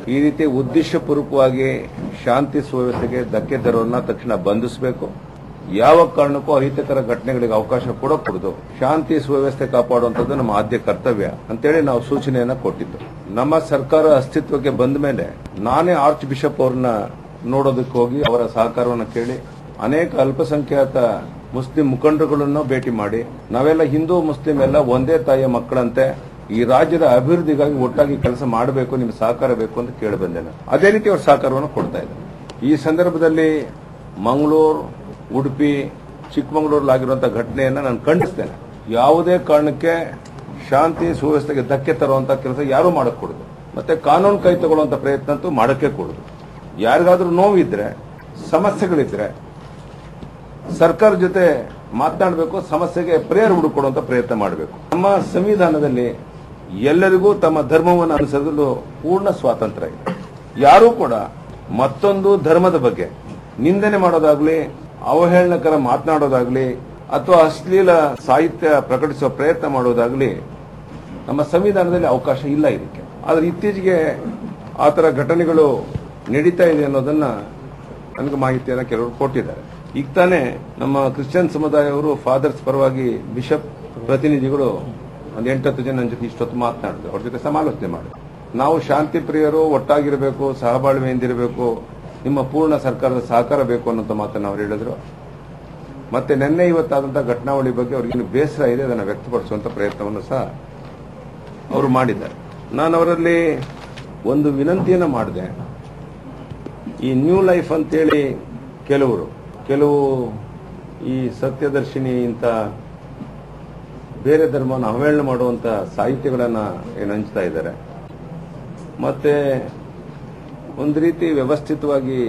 ಈ ರೀತಿ ಉದ್ದೇಶಪೂರ್ವಕವಾಗಿ ಶಾಂತಿ ಸುವ್ಯವಸ್ಥೆಗೆ ಧಕ್ಕೆ ತರೋರನ್ನ ತಕ್ಷಣ ಬಂಧಿಸಬೇಕು ಯಾವ ಕಾರಣಕ್ಕೂ ಅಹಿತಕರ ಘಟನೆಗಳಿಗೆ ಅವಕಾಶ ಕೊಡಕೂಡದು ಶಾಂತಿ ಸುವ್ಯವಸ್ಥೆ ಕಾಪಾಡುವಂಥದ್ದು ನಮ್ಮ ಆದ್ಯ ಕರ್ತವ್ಯ ಅಂತೇಳಿ ನಾವು ಸೂಚನೆಯನ್ನ ಕೊಟ್ಟಿದ್ದು ನಮ್ಮ ಸರ್ಕಾರ ಅಸ್ತಿತ್ವಕ್ಕೆ ಬಂದ ಮೇಲೆ ನಾನೇ ಆರ್ಚ್ ಬಿಷಪ್ ಅವ್ರನ್ನ ನೋಡೋದಕ್ಕೆ ಹೋಗಿ ಅವರ ಸಹಕಾರವನ್ನು ಕೇಳಿ ಅನೇಕ ಅಲ್ಪಸಂಖ್ಯಾತ ಮುಸ್ಲಿಂ ಮುಖಂಡರುಗಳನ್ನು ಭೇಟಿ ಮಾಡಿ ನಾವೆಲ್ಲ ಹಿಂದೂ ಮುಸ್ಲಿಂ ಎಲ್ಲ ಒಂದೇ ತಾಯಿಯ ಮಕ್ಕಳಂತೆ ಈ ರಾಜ್ಯದ ಅಭಿವೃದ್ಧಿಗಾಗಿ ಒಟ್ಟಾಗಿ ಕೆಲಸ ಮಾಡಬೇಕು ನಿಮ್ಮ ಸಹಕಾರ ಬೇಕು ಅಂತ ಕೇಳಿ ಬಂದೆ ನಾನು ಅದೇ ರೀತಿ ಅವ್ರ ಸಹಕಾರವನ್ನು ಕೊಡ್ತಾ ಇದ್ದಾರೆ ಈ ಸಂದರ್ಭದಲ್ಲಿ ಮಂಗಳೂರು ಉಡುಪಿ ಚಿಕ್ಕಮಗಳೂರಲ್ಲಾಗಿರುವಂತಹ ಘಟನೆಯನ್ನ ನಾನು ಖಂಡಿಸ್ತೇನೆ ಯಾವುದೇ ಕಾರಣಕ್ಕೆ ಶಾಂತಿ ಸುವ್ಯವಸ್ಥೆಗೆ ಧಕ್ಕೆ ತರುವಂತಹ ಕೆಲಸ ಯಾರೂ ಮಾಡಕ್ ಕೊಡುದು ಮತ್ತೆ ಕಾನೂನು ಕೈ ತಗೊಳ್ಳುವಂತ ಪ್ರಯತ್ನ ಅಂತೂ ಮಾಡಕ್ಕೆ ಕೊಡುದು ಯಾರಿಗಾದ್ರೂ ನೋವಿದ್ರೆ ಸಮಸ್ಯೆಗಳಿದ್ರೆ ಸರ್ಕಾರ ಜೊತೆ ಮಾತನಾಡಬೇಕು ಸಮಸ್ಯೆಗೆ ಪರಿಹಾರ ಹುಡುಕೊಡುವಂತ ಪ್ರಯತ್ನ ಮಾಡಬೇಕು ನಮ್ಮ ಸಂವಿಧಾನದಲ್ಲಿ ಎಲ್ಲರಿಗೂ ತಮ್ಮ ಧರ್ಮವನ್ನು ಅನುಸರಿಸಲು ಪೂರ್ಣ ಸ್ವಾತಂತ್ರ್ಯ ಇದೆ ಯಾರೂ ಕೂಡ ಮತ್ತೊಂದು ಧರ್ಮದ ಬಗ್ಗೆ ನಿಂದನೆ ಮಾಡೋದಾಗ್ಲಿ ಅವಹೇಳನಕರ ಮಾತನಾಡೋದಾಗ್ಲಿ ಅಥವಾ ಅಶ್ಲೀಲ ಸಾಹಿತ್ಯ ಪ್ರಕಟಿಸುವ ಪ್ರಯತ್ನ ಮಾಡೋದಾಗ್ಲಿ ನಮ್ಮ ಸಂವಿಧಾನದಲ್ಲಿ ಅವಕಾಶ ಇಲ್ಲ ಇದಕ್ಕೆ ಆದ್ರೆ ಇತ್ತೀಚೆಗೆ ಆ ತರ ಘಟನೆಗಳು ನಡೀತಾ ಇದೆ ಅನ್ನೋದನ್ನ ನನಗೆ ಮಾಹಿತಿಯನ್ನ ಕೆಲವರು ಕೊಟ್ಟಿದ್ದಾರೆ ಈಗ ತಾನೇ ನಮ್ಮ ಕ್ರಿಶ್ಚಿಯನ್ ಸಮುದಾಯವರು ಫಾದರ್ಸ್ ಪರವಾಗಿ ಬಿಷಪ್ ಪ್ರತಿನಿಧಿಗಳು ಒಂದು ಎಂಟತ್ತು ಜನ ನನ್ನ ಜೊತೆ ಇಷ್ಟೊತ್ತು ಮಾತನಾಡಿದ್ರು ಅವ್ರ ಜೊತೆ ಸಮಾಲೋಚನೆ ಮಾಡಿ ನಾವು ಶಾಂತಿ ಪ್ರಿಯರು ಒಟ್ಟಾಗಿರಬೇಕು ಸಹಬಾಳ್ವೆಯಿಂದಿರಬೇಕು ನಿಮ್ಮ ಪೂರ್ಣ ಸರ್ಕಾರದ ಸಹಕಾರ ಬೇಕು ಅನ್ನೋಂಥ ಮಾತನ್ನು ಅವ್ರು ಹೇಳಿದ್ರು ಮತ್ತೆ ನಿನ್ನೆ ಇವತ್ತಾದಂತಹ ಘಟನಾವಳಿ ಬಗ್ಗೆ ಅವ್ರಿಗೆ ಬೇಸರ ಇದೆ ಅದನ್ನು ವ್ಯಕ್ತಪಡಿಸುವಂತ ಪ್ರಯತ್ನವನ್ನು ಸಹ ಅವರು ಮಾಡಿದ್ದಾರೆ ನಾನು ಅವರಲ್ಲಿ ಒಂದು ವಿನಂತಿಯನ್ನ ಮಾಡಿದೆ ಈ ನ್ಯೂ ಲೈಫ್ ಅಂತೇಳಿ ಕೆಲವರು ಕೆಲವು ಈ ಸತ್ಯದರ್ಶಿನಿ ಇಂಥ ಬೇರೆ ಧರ್ಮವನ್ನು ಅವಹೇಳನ ಮಾಡುವಂತ ಸಾಹಿತ್ಯಗಳನ್ನ ಏನು ಹಂಚ್ತಾ ಇದ್ದಾರೆ ಮತ್ತೆ ಒಂದು ರೀತಿ ವ್ಯವಸ್ಥಿತವಾಗಿ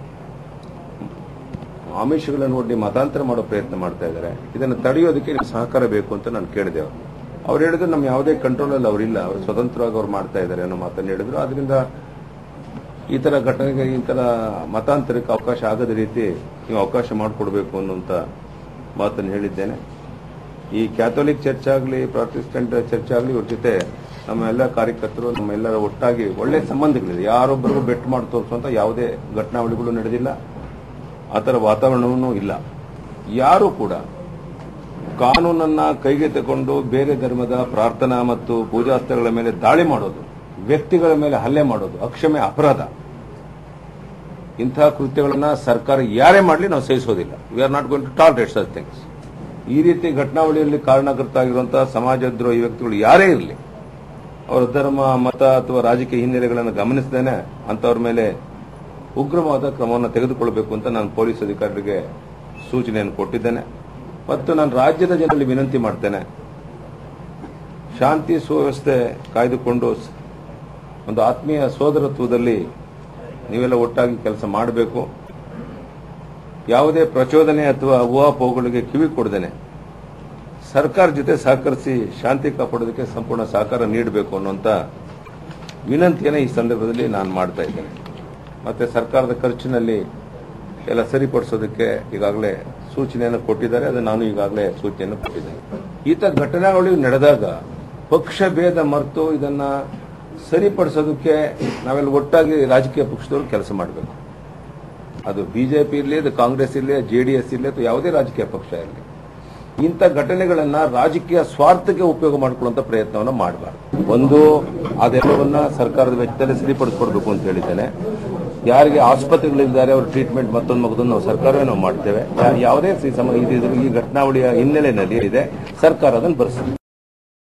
ಆಮಿಷಗಳನ್ನು ಒಡ್ಡಿ ಮತಾಂತರ ಮಾಡೋ ಪ್ರಯತ್ನ ಮಾಡ್ತಾ ಇದ್ದಾರೆ ಇದನ್ನು ತಡೆಯೋದಕ್ಕೆ ನಿಮ್ಮ ಸಹಕಾರ ಬೇಕು ಅಂತ ನಾನು ಕೇಳಿದೆ ಅವ್ರು ಅವ್ರು ಹೇಳಿದ್ರು ನಮ್ಮ ಯಾವುದೇ ಕಂಟ್ರೋಲ್ ಅಲ್ಲಿ ಅವರಿಲ್ಲ ಅವರು ಸ್ವತಂತ್ರವಾಗಿ ಅವ್ರು ಮಾಡ್ತಾ ಇದ್ದಾರೆ ಅನ್ನೋ ಮಾತನ್ನು ಹೇಳಿದ್ರು ಆದ್ರಿಂದ ಈ ತರ ಘಟನೆಗೆ ಈ ತರ ಮತಾಂತರಕ್ಕೆ ಅವಕಾಶ ಆಗದ ರೀತಿ ನೀವು ಅವಕಾಶ ಮಾಡಿಕೊಡ್ಬೇಕು ಅನ್ನುವಂತ ಮಾತನ್ನು ಹೇಳಿದ್ದೇನೆ ಈ ಕ್ಯಾಥೋಲಿಕ್ ಚರ್ಚ್ ಆಗಲಿ ಪ್ರಾಟೆಸ್ಟೆಂಟ್ ಚರ್ಚ್ ಆಗಲಿ ಇವ್ರ ಜೊತೆ ನಮ್ಮ ಎಲ್ಲ ಕಾರ್ಯಕರ್ತರು ನಮ್ಮೆಲ್ಲರ ಒಟ್ಟಾಗಿ ಒಳ್ಳೆ ಸಂಬಂಧಗಳಿದೆ ಯಾರೊಬ್ಬರಿಗೂ ಬೆಟ್ ಮಾಡಿ ತೋರಿಸುವಂತ ಯಾವುದೇ ಘಟನಾವಳಿಗಳು ನಡೆದಿಲ್ಲ ಆ ಥರ ವಾತಾವರಣವೂ ಇಲ್ಲ ಯಾರು ಕೂಡ ಕಾನೂನನ್ನ ಕೈಗೆ ತಗೊಂಡು ಬೇರೆ ಧರ್ಮದ ಪ್ರಾರ್ಥನಾ ಮತ್ತು ಪೂಜಾ ಸ್ಥಳಗಳ ಮೇಲೆ ದಾಳಿ ಮಾಡೋದು ವ್ಯಕ್ತಿಗಳ ಮೇಲೆ ಹಲ್ಲೆ ಮಾಡೋದು ಅಕ್ಷಮ್ಯ ಅಪರಾಧ ಇಂತಹ ಕೃತ್ಯಗಳನ್ನ ಸರ್ಕಾರ ಯಾರೇ ಮಾಡಲಿ ನಾವು ಸಹಿಸೋದಿಲ್ಲ we are not going to tolerate such things ಈ ರೀತಿ ಘಟನಾವಳಿಯಲ್ಲಿ ಕಾರಣಕರ್ತ ಆಗಿರುವಂತಹ ಸಮಾಜದ್ರೋಹಿ ವ್ಯಕ್ತಿಗಳು ಯಾರೇ ಇರಲಿ ಅವರ ಧರ್ಮ ಮತ ಅಥವಾ ರಾಜಕೀಯ ಹಿನ್ನೆಲೆಗಳನ್ನು ಗಮನಿಸದೇನೆ ಅಂತವ್ರ ಮೇಲೆ ಉಗ್ರವಾದ ಕ್ರಮವನ್ನು ತೆಗೆದುಕೊಳ್ಳಬೇಕು ಅಂತ ನಾನು ಪೊಲೀಸ್ ಅಧಿಕಾರಿಗಳಿಗೆ ಸೂಚನೆಯನ್ನು ಕೊಟ್ಟಿದ್ದೇನೆ ಮತ್ತು ನಾನು ರಾಜ್ಯದ ಜನರಲ್ಲಿ ವಿನಂತಿ ಮಾಡ್ತೇನೆ ಶಾಂತಿ ಸುವ್ಯವಸ್ಥೆ ಕಾಯ್ದುಕೊಂಡು ಸ- ಒಂದು ಆತ್ಮೀಯ ಸೋದರತ್ವದಲ್ಲಿ ನೀವೆಲ್ಲ ಒಟ್ಟಾಗಿ ಕೆಲಸ ಮಾಡಬೇಕು ಯಾವುದೇ ಪ್ರಚೋದನೆ ಅಥವಾ ಊಹಾಪೋಹಗಳಿಗೆ ಕಿವಿ ಕೊಡದೇನೆ ಸರ್ಕಾರ ಜೊತೆ ಸಹಕರಿಸಿ ಶಾಂತಿ ಕಾಪಾಡೋದಕ್ಕೆ ಸಂಪೂರ್ಣ ಸಹಕಾರ ನೀಡಬೇಕು ಅನ್ನುವಂತ ವಿನಂತಿಯನ್ನು ಈ ಸಂದರ್ಭದಲ್ಲಿ ನಾನು ಮಾಡ್ತಾ ಇದ್ದೇನೆ ಮತ್ತೆ ಸರ್ಕಾರದ ಖರ್ಚಿನಲ್ಲಿ ಎಲ್ಲ ಸರಿಪಡಿಸೋದಕ್ಕೆ ಈಗಾಗಲೇ ಸೂಚನೆಯನ್ನು ಕೊಟ್ಟಿದ್ದಾರೆ ಅದು ನಾನು ಈಗಾಗಲೇ ಸೂಚನೆಯನ್ನು ಕೊಟ್ಟಿದ್ದೇನೆ ಈತ ಘಟನಾವಳಿ ನಡೆದಾಗ ಪಕ್ಷ ಭೇದ ಮರೆತು ಇದನ್ನ ಸರಿಪಡಿಸೋದಕ್ಕೆ ನಾವೆಲ್ಲ ಒಟ್ಟಾಗಿ ರಾಜಕೀಯ ಪಕ್ಷದವರು ಕೆಲಸ ಮಾಡಬೇಕು ಅದು ಬಿಜೆಪಿ ಇರಲಿ ಅದು ಕಾಂಗ್ರೆಸ್ ಇರಲಿ ಜೆಡಿಎಸ್ ಇರಲಿ ಅಥವಾ ಯಾವುದೇ ರಾಜಕೀಯ ಪಕ್ಷ ಇರಲಿ ಇಂಥ ಘಟನೆಗಳನ್ನ ರಾಜಕೀಯ ಸ್ವಾರ್ಥಕ್ಕೆ ಉಪಯೋಗ ಮಾಡಿಕೊಳ್ಳುವಂತ ಪ್ರಯತ್ನವನ್ನು ಮಾಡಬಾರ್ದು ಒಂದು ಅದೆಲ್ಲವನ್ನ ಸರ್ಕಾರದ ವೆಚ್ಚದಲ್ಲಿ ಸರಿಪಡಿಸ್ಕೊಡ್ಬೇಕು ಅಂತ ಹೇಳಿದ್ದೇನೆ ಯಾರಿಗೆ ಆಸ್ಪತ್ರೆಗಳಿದ್ದಾರೆ ಅವ್ರ ಟ್ರೀಟ್ಮೆಂಟ್ ಮತ್ತೊಂದು ಮಗದೊಂದು ನಾವು ಸರ್ಕಾರವೇ ನಾವು ಮಾಡ್ತೇವೆ ಯಾ- ಯಾವುದೇ ಸಿ- ಸಮ- ಇದು- ಇದು- ಈ ಘಟನಾವಳಿಯ ಹಿನ್ನೆಲೆಯಲ್ಲಿ ಇದೆ ಸರ್ಕಾರ ಅದನ್ನು ಭರಿಸುತ್ತೆ